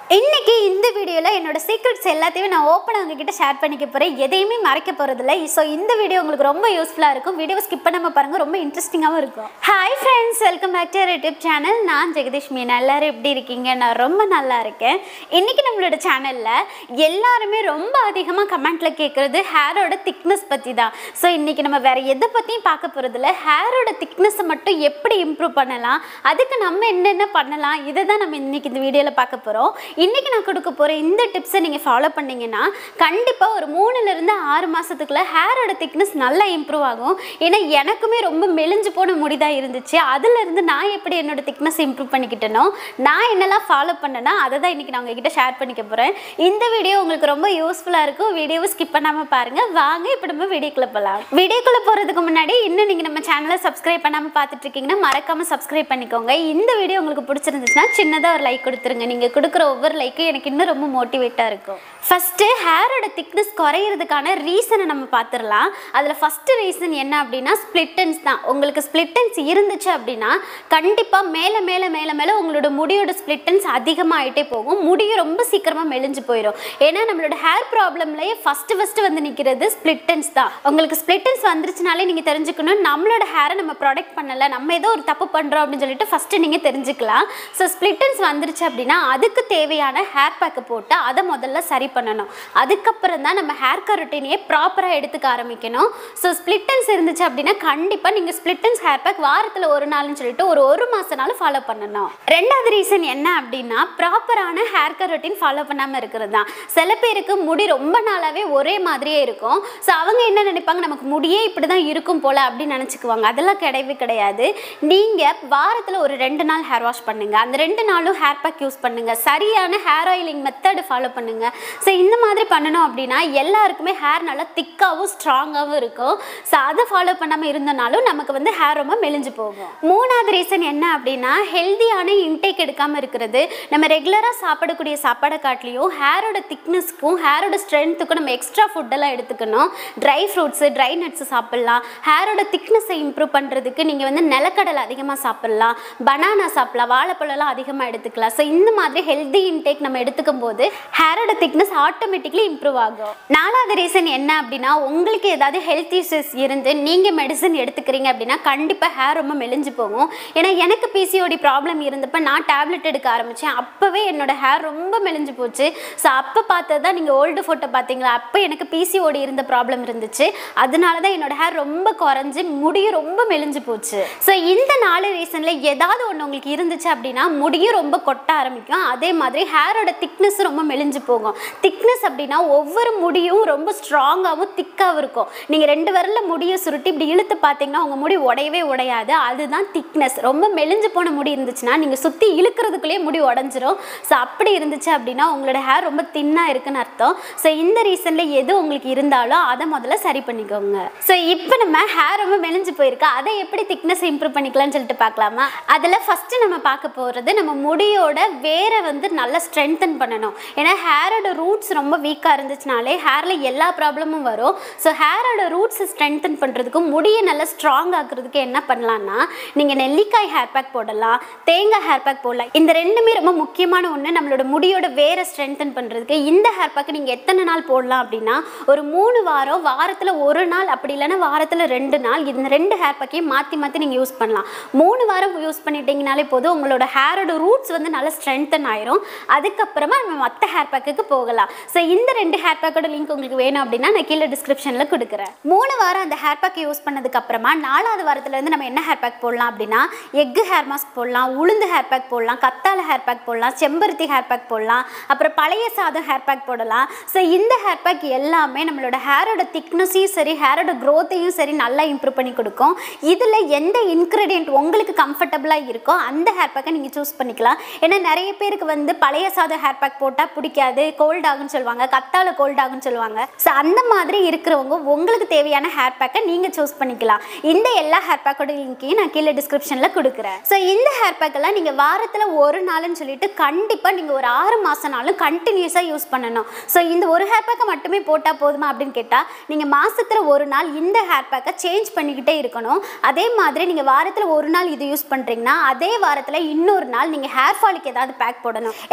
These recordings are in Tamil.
இன்னைக்கு இந்த வீடியோவில் என்னோட சீக்ரெட்ஸ் எல்லாத்தையும் நான் ஓப்பனாக உங்ககிட்ட ஷேர் பண்ணிக்க போகிறேன் எதையுமே மறைக்க போகிறதில்ல ஸோ இந்த வீடியோ உங்களுக்கு ரொம்ப யூஸ்ஃபுல்லாக இருக்கும் வீடியோ ஸ்கிப் பண்ணாமல் பாருங்கள் ரொம்ப இன்ட்ரெஸ்டிங்காகவும் இருக்கும் hi friends welcome back to YouTube channel நான் ஜெகதீஷ் மீனா எல்லாரும் எப்படி இருக்கீங்க நான் ரொம்ப நல்லா இருக்கேன் இன்னைக்கு நம்மளோட சேனலில் எல்லாருமே ரொம்ப அதிகமாக கமெண்ட்டில் கேட்குறது ஹேரோட திக்னஸ் பற்றி தான் ஸோ இன்னைக்கு நம்ம வேற எதை பற்றியும் பார்க்க போகிறதில்ல ஹேரோட திக்னஸை மட்டும் எப்படி இம்ப்ரூவ் பண்ணலாம் அதுக்கு நம்ம என்னென்ன பண்ணலாம் இதை தான் நம்ம இன்னைக்கு இந்த வீடியோவில் பார்க்க போகிறோம் இன்னைக்கு நான் கொடுக்க போகிற இந்த டிப்ஸை நீங்கள் ஃபாலோ பண்ணீங்கன்னா கண்டிப்பாக ஒரு மூணுலேருந்து ஆறு மாதத்துக்குள்ள ஹேரோட திக்னஸ் நல்லா இம்ப்ரூவ் ஆகும் ஏன்னா எனக்குமே ரொம்ப மெலிஞ்சு போன முடிதான் இருந்துச்சு அதுலேருந்து நான் எப்படி என்னோட திக்னஸ் இம்ப்ரூவ் பண்ணிக்கிட்டேனோ நான் என்னெல்லாம் ஃபாலோ பண்ணேன்னா அதை தான் இன்றைக்கி நான் உங்ககிட்ட ஷேர் பண்ணிக்க போகிறேன் இந்த வீடியோ உங்களுக்கு ரொம்ப யூஸ்ஃபுல்லாக இருக்கும் வீடியோவை ஸ்கிப் பண்ணாமல் பாருங்கள் வாங்க இப்போ நம்ம வீடியோக்குள்ளே போகலாம் வீடியோக்குள்ளே போகிறதுக்கு முன்னாடி இன்னும் நீங்கள் நம்ம சேனலை சப்ஸ்கிரைப் பண்ணாமல் பார்த்துட்டு இருக்கீங்கன்னா மறக்காமல் சப்ஸ்கிரைப் பண்ணிக்கோங்க இந்த வீடியோ உங்களுக்கு பிடிச்சிருந்துச்சுன்னா சின்னதாக ஒரு லைக் கொடுத்துருங்க நீங்கள் கொடுக்குற ஒவ்வொரு லைக்கும் எனக்கு இன்னும் ரொம்ப மோட்டிவேட்டாக இருக்கும் ஃபஸ்ட்டு ஹேரோட திக்னஸ் குறையிறதுக்கான ரீசனை நம்ம பார்த்துடலாம் அதில் ஃபஸ்ட்டு ரீசன் என்ன அப்படின்னா ஸ்ப்ளிட்டன்ஸ் தான் உங்களுக்கு ஸ்ப்ளிட்டன்ஸ் இருந்துச்சு அப்படின்னா கண்டிப்பாக மேலே மேலே மேலே மேலே உங்களோட முடியோட ஸ்ப்ளிட்டன்ஸ் அதிகமாகிட்டே போகும் முடியும் ரொம்ப சீக்கிரமாக மெலிஞ்சு போயிடும் ஏன்னா நம்மளோட ஹேர் ப்ராப்ளம்லேயே ஃபஸ்ட்டு ஃபஸ்ட்டு வந்து நிற்கிறது ஸ்ப்ளிட்டன்ஸ் தான் உங்களுக்கு ஸ்ப்ளிட்டன்ஸ் வந்துருச்சுனாலே நீங்கள் தெரிஞ்சுக்கணும் நம்மளோட ஹேரை நம்ம ப்ரொடெக்ட் பண்ணலை நம்ம ஏதோ ஒரு தப்பு பண்ணுறோம் அப்படின்னு சொல்லிட்டு ஃபஸ்ட்டு நீங்கள் தெரிஞ்சுக்கலாம் ஸோ ஸ்ப்ளிட்டன்ஸ் வந்துருச்சு அப்படின்னா அதுக்கு தேவையான ஹேர் பேக்கை போட்டு அதை முதல்ல சரி பண்ணணும் அதுக்கப்புறம் தான் நம்ம ஹேர் கரோட்டினையே ப்ராப்பராக எடுத்துக்க ஆரம்பிக்கணும் ஸோ ஸ்ப்ளிட்டன்ஸ் இருந்துச்சு அப்படின்னா கண்டிப்பாக நீங்கள் ஸ்ப்ளிட்டன்ஸ் ஹேர் பேக் வாரத்தில் ஒரு நாள்னு சொல்லிட்டு ஒரு ஒரு மாதம் நாள் ஃபாலோ பண்ணணும் ரெண்டாவது ரீசன் என்ன அப்படின்னா ப்ராப்பரான ஹேர் கரோட்டின் ஃபாலோ பண்ணாமல் இருக்கிறது தான் சில பேருக்கு முடி ரொம்ப நாளாகவே ஒரே மாதிரியே இருக்கும் ஸோ அவங்க என்ன நினைப்பாங்க நமக்கு முடியே இப்படி தான் இருக்கும் போல் அப்படின்னு நினச்சிக்குவாங்க அதெல்லாம் கிடையவே கிடையாது நீங்கள் வாரத்தில் ஒரு ரெண்டு நாள் ஹேர் வாஷ் பண்ணுங்கள் அந்த ரெண்டு நாளும் ஹேர் பேக் யூஸ் பண்ணுங்கள் சரியான ஹேர் ஆயிலிங் மெத்தடு ஃபாலோ பண்ணுங்கள் ஸோ இந்த மாதிரி பண்ணணும் அப்படின்னா எல்லாருக்குமே ஹேர் நல்லா திக்காகவும் ஸ்ட்ராங்காகவும் இருக்கும் ஸோ அதை ஃபாலோ பண்ணாமல் இருந்தனாலும் நமக்கு வந்து ஹேர் ரொம்ப மெலிஞ்சு போகும் மூணாவது ரீசன் என்ன அப்படின்னா ஹெல்தியான இன்டேக் எடுக்காமல் இருக்கிறது நம்ம ரெகுலராக சாப்பிடக்கூடிய சாப்பாடை காட்டிலையும் ஹேரோட திக்னஸ்க்கும் ஹேரோட ஸ்ட்ரென்த்துக்கும் நம்ம எக்ஸ்ட்ரா ஃபுட்டெல்லாம் எடுத்துக்கணும் ட்ரை ஃப்ரூட்ஸு ட்ரை நட்ஸு சாப்பிட்லாம் ஹேரோட திக்னஸை இம்ப்ரூவ் பண்ணுறதுக்கு நீங்கள் வந்து நிலக்கடலை அதிகமாக சாப்பிட்லாம் பனானா சாப்பிட்லாம் வாழைப்பழம்லாம் அதிகமாக எடுத்துக்கலாம் ஸோ இந்த மாதிரி ஹெல்தி இன்டேக் நம்ம எடுத்துக்கும் போது ஹேரோட திக்னஸ் ஆட்டோமேட்டிக்லி இம்ப்ரூவ் ஆகும் நாலாவது ரீசன் என்ன அப்படின்னா உங்களுக்கு ஏதாவது ஹெல்த் இஷ்யூஸ் இருந்து நீங்கள் மெடிசன் எடுத்துக்கிறீங்க அப்படின்னா கண்டிப்பாக ஹேர் ரொம்ப மெலிஞ்சு போகும் ஏன்னா எனக்கு பிசிஓடி ப்ராப்ளம் இருந்தப்போ நான் டேப்லெட் எடுக்க ஆரம்பித்தேன் அப்போவே என்னோட ஹேர் ரொம்ப மெலிஞ்சு போச்சு ஸோ அப்போ பார்த்தது தான் நீங்கள் ஓல்டு ஃபோட்டோ பார்த்தீங்களா அப்போ எனக்கு பிசிஓடி இருந்த ப்ராப்ளம் இருந்துச்சு அதனால தான் என்னோட ஹேர் ரொம்ப குறைஞ்சி முடியும் ரொம்ப மெலிஞ்சு போச்சு ஸோ இந்த நாலு ரீசனில் ஏதாவது ஒன்று உங்களுக்கு இருந்துச்சு அப்படின்னா முடியும் ரொம்ப கொட்ட ஆரம்பிக்கும் அதே மாதிரி ஹேரோட திக்னஸ் ரொம்ப மெலிஞ்சு போகும் திக்னஸ் அப்படின்னா ஒவ்வொரு முடியும் ரொம்ப ஸ்ட்ராங்காகவும் திக்காகவும் இருக்கும் நீங்கள் ரெண்டு விரலில் முடியை சுருட்டி இப்படி இழுத்து பார்த்தீங்கன்னா உங்கள் முடி உடையவே உடையாது அதுதான் திக்னஸ் ரொம்ப மெலிஞ்சு போன முடி இருந்துச்சுன்னா நீங்கள் சுற்றி இழுக்கிறதுக்குள்ளேயே முடி உடஞ்சிரும் ஸோ அப்படி இருந்துச்சு அப்படின்னா உங்களோட ஹேர் ரொம்ப தின்னாக இருக்குன்னு அர்த்தம் ஸோ இந்த ரீசனில் எது உங்களுக்கு இருந்தாலும் அதை முதல்ல சரி பண்ணிக்கோங்க ஸோ இப்போ நம்ம ஹேர் ரொம்ப மெலிஞ்சு போயிருக்கு அதை எப்படி திக்னஸ் இம்ப்ரூவ் பண்ணிக்கலாம்னு சொல்லிட்டு பார்க்கலாமா அதில் ஃபஸ்ட்டு நம்ம பார்க்க போகிறது நம்ம முடியோட வேரை வந்து நல்லா ஸ்ட்ரென்தன் பண்ணணும் ஏன்னா ஹேரோட ரூட்ஸ் ரொம்ப வீக்காக இருந்துச்சுனாலே ஹேரில் எல்லா ப்ராப்ளமும் வரும் ஸோ ஹேரோட ரூட்ஸை ஸ்ட்ரென்தன் பண்ணுறதுக்கு முடியை நல்லா ஸ்ட்ராங் ஆக்குறதுக்கு என்ன பண்ணலான்னா நீங்கள் நெல்லிக்காய் ஹேர் பேக் போடலாம் தேங்காய் ஹேர் பேக் போடலாம் இந்த ரெண்டுமே ரொம்ப முக்கியமான ஒன்று நம்மளோட முடியோட வேரை ஸ்ட்ரென்தன் பண்ணுறதுக்கு இந்த ஹேர் பேக் நீங்கள் எத்தனை நாள் போடலாம் அப்படின்னா ஒரு மூணு வாரம் வாரத்தில் ஒரு நாள் அப்படி இல்லைன்னா வாரத்தில் ரெண்டு நாள் இந்த ரெண்டு ஹேர் பேக்கையும் மாற்றி மாற்றி நீங்கள் யூஸ் பண்ணலாம் மூணு வாரம் யூஸ் பண்ணிட்டீங்கனாலே போதும் உங்களோட ஹேரோட ரூட்ஸ் வந்து நல்லா ஸ்ட்ரென்தன் ஆயிரும் அதுக்கப்புறமா நம்ம மற்ற ஹேர் பேக்குக்கு போகலாம் ஸோ இந்த ரெண்டு ஹேர் பேக்கோட லிங்க் உங்களுக்கு வேணும் அப்படின்னா நான் கீழே டிஸ்கிரிப்ஷனில் கொடுக்குறேன் மூணு வாரம் அந்த ஹேர் பேக் யூஸ் பண்ணதுக்கு அப்புறமா நாலாவது வாரத்துலேருந்து நம்ம என்ன ஹேர் பேக் போடலாம் அப்படின்னா எக்கு ஹேர் மாஸ்க் போடலாம் உளுந்து ஹேர் பேக் போடலாம் கத்தாழை ஹேர் பேக் போடலாம் செம்பருத்தி ஹேர் பேக் போடலாம் அப்புறம் பழைய சாதம் ஹேர் பேக் போடலாம் ஸோ இந்த ஹேர் பேக் எல்லாமே நம்மளோட ஹேரோட திக்னஸையும் சரி ஹேரோட க்ரோத்தையும் சரி நல்லா இம்ப்ரூவ் பண்ணி கொடுக்கும் இதில் எந்த இன்க்ரீடியன்ட் உங்களுக்கு கம்ஃபர்டபுளாக இருக்கோ அந்த ஹேர் பேக்கை நீங்கள் சூஸ் பண்ணிக்கலாம் ஏன்னா நிறைய பேருக்கு வந்து பழைய சாதம் ஹேர் பேக் போட்டால் பிடிக்காது கோல்ட் ஆகுன்னு சொல்லுவாங்க கத்தாழை கோல்ட் ஆகுன்னு சொல்லுவாங்க ஸோ அந்த மாதிரி இருக்கிறவங்க உங்களுக்கு தேவையான ஹேர் பேக்கை நீங்கள் சூஸ் பண்ணிக்கலாம் இந்த எல்லா ஹேர் பேக்கோட லிங்க்கையும் நான் கீழே டிஸ்கிரிப்ஷனில் கொடுக்குறேன் ஸோ இந்த ஹேர் பேக்கெல்லாம் நீங்கள் வாரத்தில் ஒரு நாள்னு சொல்லிட்டு கண்டிப்பாக நீங்கள் ஒரு ஆறு மாதம்னாலும் கண்டினியூஸாக யூஸ் பண்ணணும் ஸோ இந்த ஒரு ஹேர் பேக்கை மட்டுமே போட்டால் போதுமா அப்படின்னு கேட்டால் நீங்கள் மாதத்தில் ஒரு நாள் இந்த ஹேர் பேக்கை சேஞ்ச் பண்ணிக்கிட்டே இருக்கணும் அதே மாதிரி நீங்கள் வாரத்தில் ஒரு நாள் இது யூஸ் பண்ணுறீங்கன்னா அதே வாரத்தில் இன்னொரு நாள் நீங்கள் ஹேர் ஃபாலுக்கு ஏதாவது பேக் போடணும் ஏன்னா ஹேரோட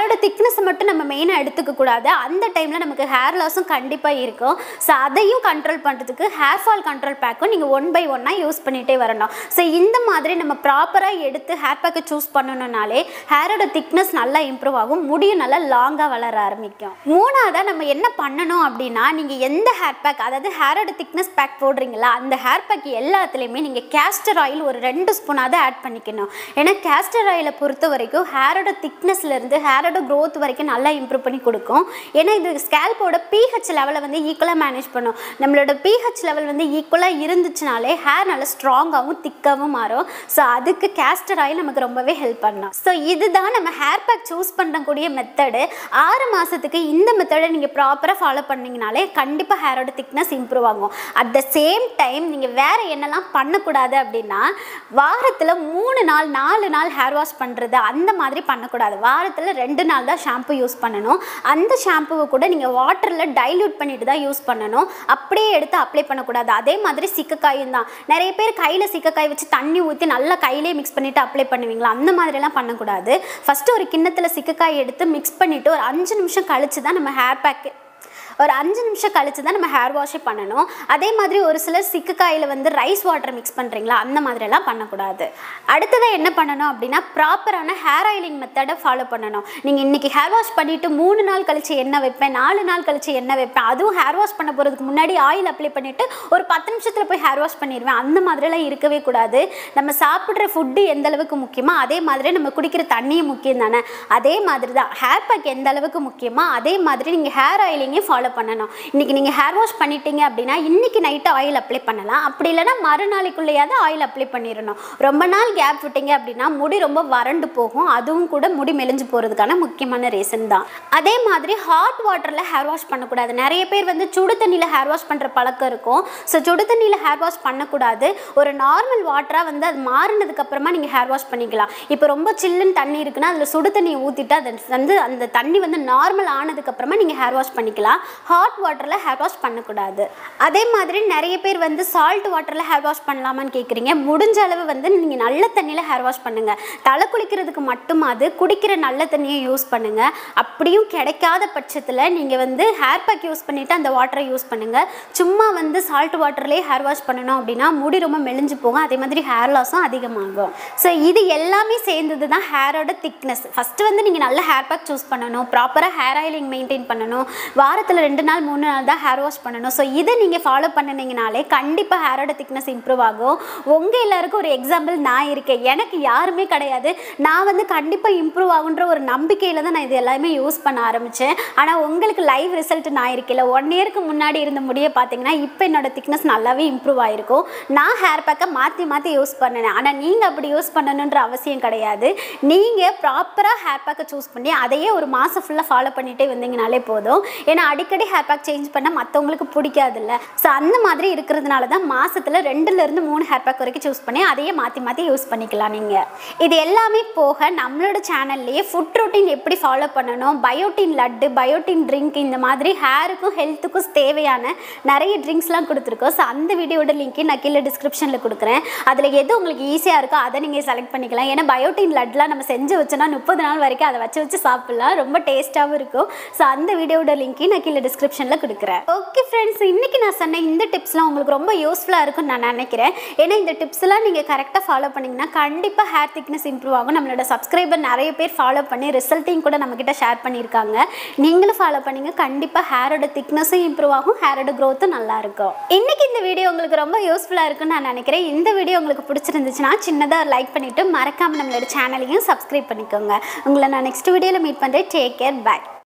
ஹேரோட திக்னஸ் மட்டும் நம்ம மெயினாக எடுத்துக்க கூடாது அந்த டைமில் நமக்கு ஹேர் லாஸும் கண்டிப்பாக இருக்கும் ஸோ அதையும் கண்ட்ரோல் பண்ணுறதுக்கு ஹேர் ஃபால் கண்ட்ரோல் பேக்கும் நீங்கள் ஒன் பை ஒன்னாக யூஸ் பண்ணிகிட்டே வரணும் ஸோ இந்த மாதிரி நம்ம ப்ராப்பராக எடுத்து ஹேர் பேக்கை சூஸ் பண்ணணும்னாலே ஹேரோட திக்னஸ் நல்லா இம்ப்ரூவ் ஆகும் முடியும் நல்லா லாங்காக வளர ஆரம்பிக்கும் மூணாவதாக நம்ம என்ன பண்ணணும் அப்படின்னா நீங்கள் எந்த ஹேர் பேக் அதாவது ஹேரோட திக்னஸ் பேக் போடுறீங்களா அந்த ஹேர் பேக் எல்லாத்துலேயுமே நீங்கள் கேஸ்டர் ஆயில் ஒரு ரெண்டு ஸ்பூனாவது ஆட் பண்ணிக்கணும் ஏன்னா கேஸ்டர் ஆயிலை பொறுத்த வரைக்கும் ஹேரோட திக்னஸ்லேருந்து ஹேரோட growth வரைக்கும் நல்லா இம்ப்ரூவ் பண்ணி கொடுக்கும் ஏன்னா இது ஸ்கேல்போட பிஹெச் லெவலை வந்து ஈக்குவலாக மேனேஜ் பண்ணும் நம்மளோட பிஹெச் லெவல் வந்து ஈக்குவலாக இருந்துச்சுனாலே ஹேர் நல்லா ஸ்ட்ராங்காகவும் திக்காகவும் மாறும் ஸோ அதுக்கு கேஸ்டர் ஆயில் நமக்கு ரொம்பவே ஹெல்ப் பண்ணலாம் ஸோ இதுதான் நம்ம ஹேர் பேக் சூஸ் பண்ணக்கூடிய மெத்தடு ஆறு மாதத்துக்கு இந்த மெத்தடை நீங்கள் ப்ராப்பராக ஃபாலோ பண்ணீங்கனாலே கண்டிப்பாக ஹேரோட திக்னஸ் இம்ப்ரூவ் ஆகும் அட் த சேம் டைம் நீங்கள் வேறு என்னெல்லாம் பண்ணக்கூடாது அப்படின்னா வாரத்தில் மூணு நாள் நாலு நாள் ஹேர் வாஷ் பண்ணுறது அந்த மாதிரி பண்ணக்கூடாது வாரத்தில் ரெண்டு நாள் தான் ஷாம்பு யூஸ் பண்ணணும் அந்த ஷாம்புவை கூட நீங்கள் வாட்டரில் டைல்யூட் பண்ணிட்டு தான் யூஸ் பண்ணணும் அப்படியே எடுத்து அப்ளை பண்ணக்கூடாது அதே மாதிரி சிக்கக்காயும் தான் நிறைய பேர் கையில் சிக்கக்காய் வச்சு தண்ணி ஊற்றி நல்லா கையிலே மிக்ஸ் பண்ணிவிட்டு அப்ளை பண்ணுவீங்களா அந்த மாதிரிலாம் பண்ணக்கூடாது ஃபஸ்ட்டு ஒரு கிண்ணத்தில் சிக்கக்காய் எடுத்து மிக்ஸ் பண்ணிவிட்டு ஒரு அஞ்சு நிமிஷம் கழிச்சு தான் நம்ம ஹேர் பேக்கு ஒரு அஞ்சு நிமிஷம் கழிச்சு தான் நம்ம ஹேர் வாஷே பண்ணணும் அதே மாதிரி ஒரு சிலர் சிக்குக்காயில் வந்து ரைஸ் வாட்டர் மிக்ஸ் பண்ணுறீங்களா அந்த மாதிரிலாம் பண்ணக்கூடாது அடுத்ததாக என்ன பண்ணணும் அப்படின்னா ப்ராப்பரான ஹேர் ஆயிலிங் மெத்தடை ஃபாலோ பண்ணணும் நீங்கள் இன்றைக்கி ஹேர் வாஷ் பண்ணிவிட்டு மூணு நாள் கழிச்சு எண்ணெய் வைப்பேன் நாலு நாள் கழிச்சு எண்ணெய் வைப்பேன் அதுவும் ஹேர் வாஷ் பண்ண போகிறதுக்கு முன்னாடி ஆயில் அப்ளை பண்ணிவிட்டு ஒரு பத்து நிமிஷத்தில் போய் ஹேர் வாஷ் பண்ணிடுவேன் அந்த மாதிரிலாம் இருக்கவே கூடாது நம்ம சாப்பிட்ற ஃபுட்டு எந்த அளவுக்கு முக்கியமோ அதே மாதிரி நம்ம குடிக்கிற தண்ணியும் முக்கியம் தானே அதே மாதிரி தான் ஹேர் பேக் எந்த அளவுக்கு முக்கியமோ அதே மாதிரி நீங்கள் ஹேர் ஆயிலிங்கே ஃபாலோ பண்ணணும் இன்றைக்கி நீங்கள் ஹேர் வாஷ் பண்ணிட்டீங்க அப்படின்னா இன்றைக்கி நைட்டு ஆயில் அப்ளை பண்ணலாம் அப்படி இல்லைன்னா மறுநாளைக்குள்ளேயாவது ஆயில் அப்ளை பண்ணிடணும் ரொம்ப நாள் கேப் விட்டீங்க அப்படின்னா முடி ரொம்ப வறண்டு போகும் அதுவும் கூட முடி மெலிஞ்சு போகிறதுக்கான முக்கியமான ரீசன் தான் அதே மாதிரி ஹாட் வாட்டரில் ஹேர் வாஷ் பண்ணக்கூடாது நிறைய பேர் வந்து சுடு தண்ணியில் ஹேர் வாஷ் பண்ணுற பழக்கம் இருக்கும் ஸோ சுடு தண்ணியில் ஹேர் வாஷ் பண்ணக்கூடாது ஒரு நார்மல் வாட்டராக வந்து அது மாறினதுக்கு அப்புறமா நீங்கள் ஹேர் வாஷ் பண்ணிக்கலாம் இப்போ ரொம்ப சில்லுன்னு தண்ணி இருக்குன்னா அதில் சுடு தண்ணியை ஊற்றிட்டு அது வந்து அந்த தண்ணி வந்து நார்மல் ஆனதுக்கப்புறமா நீங்கள் ஹேர் வாஷ் பண்ணிக்கலாம் ஹாட் வாட்டரில் ஹேர் வாஷ் பண்ணக்கூடாது அதே மாதிரி நிறைய பேர் வந்து சால்ட் வாட்டரில் ஹேர் வாஷ் பண்ணலாமான்னு கேட்குறீங்க முடிஞ்ச அளவு வந்து நீங்கள் நல்ல தண்ணியில் ஹேர் வாஷ் பண்ணுங்கள் தலை குளிக்கிறதுக்கு மட்டுமாது குடிக்கிற நல்ல தண்ணியை யூஸ் பண்ணுங்கள் அப்படியும் கிடைக்காத பட்சத்தில் நீங்கள் வந்து ஹேர் பேக் யூஸ் பண்ணிவிட்டு அந்த வாட்டரை யூஸ் பண்ணுங்கள் சும்மா வந்து சால்ட் வாட்டர்லேயே ஹேர் வாஷ் பண்ணணும் அப்படின்னா முடி ரொம்ப மெலிஞ்சு போகும் அதே மாதிரி ஹேர் லாஸும் அதிகமாகும் ஸோ இது எல்லாமே சேர்ந்தது தான் ஹேரோட திக்னஸ் ஃபஸ்ட்டு வந்து நீங்கள் நல்ல ஹேர் பேக் சூஸ் பண்ணணும் ப்ராப்பராக ஹேர் ஆயிலிங் மெயின்டைன் பண்ணணும் வாரத்தில் ரெண்டு நாள் மூணு நாள் தான் ஹேர் வாஷ் பண்ணணும் ஸோ இதை நீங்கள் ஃபாலோ பண்ணினீங்கனாலே கண்டிப்பாக ஹேரோட திக்னஸ் இம்ப்ரூவ் ஆகும் உங்கள் எல்லாருக்கும் ஒரு எக்ஸாம்பிள் நான் இருக்கேன் எனக்கு யாருமே கிடையாது நான் வந்து கண்டிப்பாக இம்ப்ரூவ் ஆகுன்ற ஒரு நம்பிக்கையில் தான் நான் இது எல்லாமே யூஸ் பண்ண ஆரம்பித்தேன் ஆனால் உங்களுக்கு லைவ் ரிசல்ட் நான் இருக்கல ஒன் இயருக்கு முன்னாடி இருந்த முடியை பார்த்தீங்கன்னா இப்போ என்னோட திக்னஸ் நல்லாவே இம்ப்ரூவ் ஆயிருக்கும் நான் ஹேர் பேக்கை மாற்றி மாற்றி யூஸ் பண்ணினேன் ஆனால் நீங்கள் அப்படி யூஸ் பண்ணணுன்ற அவசியம் கிடையாது நீங்கள் ப்ராப்பராக ஹேர் பேக்கை சூஸ் பண்ணி அதையே ஒரு மாதம் ஃபுல்லாக ஃபாலோ பண்ணிகிட்டே வந்தீங்கனாலே போதும் ஏன்னா அடிக்கடி ஹேர் பேக் சேஞ்ச் பண்ண மற்றவங்களுக்கு பிடிக்காதுல்ல ஸோ அந்த மாதிரி இருக்கிறதுனால தான் மாதத்தில் ரெண்டுலேருந்து மூணு ஹேர் பேக் வரைக்கும் சூஸ் பண்ணி அதையே மாற்றி மாற்றி யூஸ் பண்ணிக்கலாம் நீங்கள் இது எல்லாமே போக நம்மளோட சேனல்லையே ஃபுட் ரொட்டீன் எப்படி ஃபாலோ பண்ணணும் பயோட்டின் லட்டு பயோட்டின் ட்ரிங்க் இந்த மாதிரி ஹேருக்கும் ஹெல்த்துக்கும் தேவையான நிறைய ட்ரிங்க்ஸ்லாம் கொடுத்துருக்கோம் ஸோ அந்த வீடியோட லிங்க்கு நான் கீழே டிஸ்கிரிப்ஷனில் கொடுக்குறேன் அதில் எது உங்களுக்கு ஈஸியாக இருக்கோ அதை நீங்கள் செலக்ட் பண்ணிக்கலாம் ஏன்னா பயோட்டின் லட்லாம் நம்ம செஞ்சு வச்சோன்னா முப்பது நாள் வரைக்கும் அதை வச்சு வச்சு சாப்பிட்லாம் ரொம்ப டேஸ்ட்டாகவும் இருக்கும் ஸோ அந்த வீடியோட லிங்க்கையும் நான் கீழே டிஸ்கிரிப்ஷனில் கொடுக்குறேன் ஓகே ஃப்ரெண்ட்ஸ் இன்றைக்கி நான் சொன்ன இந்த டிப்ஸ்லாம் உங்களுக்கு ரொம்ப யூஸ்ஃபுல்லாக இருக்கும்னு நான் நினைக்கிறேன் ஏன்னா இந்த டிப்ஸ்லாம் நீங்கள் கரெக்டாக ஃபாலோ பண்ணிங்கன்னா கண்டிப்பாக ஹேர் திக்னஸ் இம்ப்ரூவ் ஆகும் நம்மளோட சப்ஸ்கிரைபர் நிறைய பேர் ஃபாலோ பண்ணி ரிசல்ட்டையும் கூட நம்மக்கிட்ட ஷேர் பண்ணியிருக்காங்க நீங்களும் ஃபாலோ பண்ணீங்க கண்டிப்பாக ஹேரோட திக்னஸும் இம்ப்ரூவ் ஆகும் ஹேரோட க்ரோத்தும் நல்லா இருக்கும் இன்னைக்கு இந்த வீடியோ உங்களுக்கு ரொம்ப யூஸ்ஃபுல்லாக இருக்கும்னு நான் நினைக்கிறேன் இந்த வீடியோ உங்களுக்கு பிடிச்சிருந்துச்சுன்னா சின்னதாக லைக் பண்ணிவிட்டு மறக்காமல் நம்மளோட சேனலையும் சப்ஸ்கிரைப் பண்ணிக்கோங்க உங்களை நான் நெக்ஸ்ட் வீடியோவில் மீட் பண்ணுறேன் டேக் கேர் பை